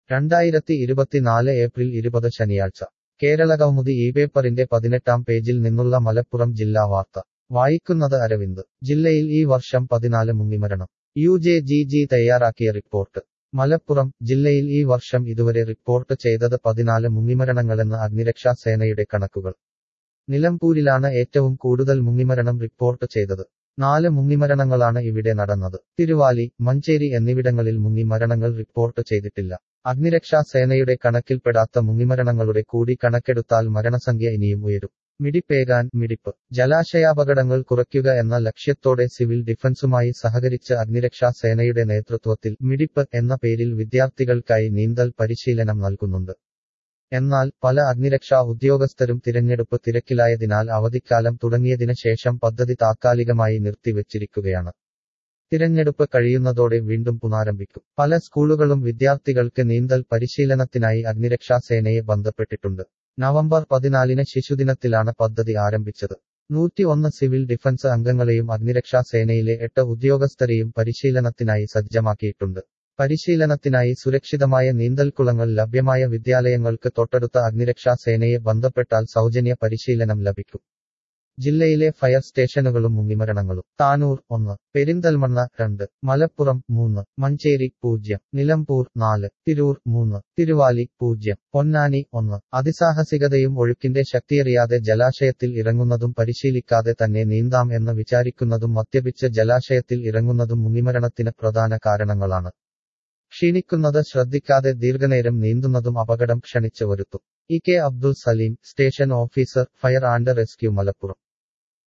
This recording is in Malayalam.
രണ്ടായിരത്തി ഇരുപത്തിനാല് ഏപ്രിൽ ഇരുപത് ശനിയാഴ്ച കേരളകൗമുദി ഈ പേപ്പറിന്റെ പതിനെട്ടാം പേജിൽ നിന്നുള്ള മലപ്പുറം ജില്ലാ വാർത്ത വായിക്കുന്നത് അരവിന്ദ് ജില്ലയിൽ ഈ വർഷം പതിനാല് മുങ്ങിമരണം യു ജെ ജി ജി തയ്യാറാക്കിയ റിപ്പോർട്ട് മലപ്പുറം ജില്ലയിൽ ഈ വർഷം ഇതുവരെ റിപ്പോർട്ട് ചെയ്തത് പതിനാല് മുങ്ങിമരണങ്ങളെന്ന് അഗ്നിരക്ഷാ സേനയുടെ കണക്കുകൾ നിലമ്പൂരിലാണ് ഏറ്റവും കൂടുതൽ മുങ്ങിമരണം റിപ്പോർട്ട് ചെയ്തത് നാല് മുങ്ങിമരണങ്ങളാണ് ഇവിടെ നടന്നത് തിരുവാലി മഞ്ചേരി എന്നിവിടങ്ങളിൽ മുങ്ങിമരണങ്ങൾ റിപ്പോർട്ട് ചെയ്തിട്ടില്ല അഗ്നിരക്ഷാ സേനയുടെ കണക്കിൽപ്പെടാത്ത മുങ്ങിമരണങ്ങളുടെ കൂടി കണക്കെടുത്താൽ മരണസംഖ്യ ഇനിയും ഉയരും മിടിപ്പേകാൻ മിടിപ്പ് ജലാശയാപകടങ്ങൾ കുറയ്ക്കുക എന്ന ലക്ഷ്യത്തോടെ സിവിൽ ഡിഫൻസുമായി സഹകരിച്ച് അഗ്നിരക്ഷാ സേനയുടെ നേതൃത്വത്തിൽ മിടിപ്പ് എന്ന പേരിൽ വിദ്യാർത്ഥികൾക്കായി നീന്തൽ പരിശീലനം നൽകുന്നുണ്ട് എന്നാൽ പല അഗ്നിരക്ഷാ ഉദ്യോഗസ്ഥരും തിരഞ്ഞെടുപ്പ് തിരക്കിലായതിനാൽ അവധിക്കാലം തുടങ്ങിയതിന് ശേഷം പദ്ധതി താത്കാലികമായി നിർത്തിവച്ചിരിക്കുകയാണ് തിരഞ്ഞെടുപ്പ് കഴിയുന്നതോടെ വീണ്ടും പുനരാരംഭിക്കും പല സ്കൂളുകളും വിദ്യാർത്ഥികൾക്ക് നീന്തൽ പരിശീലനത്തിനായി അഗ്നിരക്ഷാ സേനയെ ബന്ധപ്പെട്ടിട്ടുണ്ട് നവംബർ പതിനാലിന് ശിശുദിനത്തിലാണ് പദ്ധതി ആരംഭിച്ചത് നൂറ്റി ഒന്ന് സിവിൽ ഡിഫൻസ് അംഗങ്ങളെയും അഗ്നിരക്ഷാ സേനയിലെ എട്ട് ഉദ്യോഗസ്ഥരെയും പരിശീലനത്തിനായി സജ്ജമാക്കിയിട്ടുണ്ട് പരിശീലനത്തിനായി സുരക്ഷിതമായ നീന്തൽക്കുളങ്ങൾ ലഭ്യമായ വിദ്യാലയങ്ങൾക്ക് തൊട്ടടുത്ത അഗ്നിരക്ഷാ സേനയെ ബന്ധപ്പെട്ടാൽ സൗജന്യ പരിശീലനം ലഭിക്കും ജില്ലയിലെ ഫയർ സ്റ്റേഷനുകളും മുങ്ങിമരണങ്ങളും താനൂർ ഒന്ന് പെരിന്തൽമണ്ണ രണ്ട് മലപ്പുറം മൂന്ന് മഞ്ചേരി പൂജ്യം നിലമ്പൂർ നാല് തിരൂർ മൂന്ന് തിരുവാലി പൂജ്യം പൊന്നാനി ഒന്ന് അതിസാഹസികതയും ഒഴുക്കിന്റെ ശക്തിയറിയാതെ ജലാശയത്തിൽ ഇറങ്ങുന്നതും പരിശീലിക്കാതെ തന്നെ നീന്താം എന്ന് വിചാരിക്കുന്നതും മദ്യപിച്ച് ജലാശയത്തിൽ ഇറങ്ങുന്നതും മുങ്ങിമരണത്തിന് പ്രധാന കാരണങ്ങളാണ് ക്ഷീണിക്കുന്നത് ശ്രദ്ധിക്കാതെ ദീർഘനേരം നീന്തുന്നതും അപകടം ക്ഷണിച്ചു വരുത്തും E K Abdul Salim station officer fire and rescue Malappuram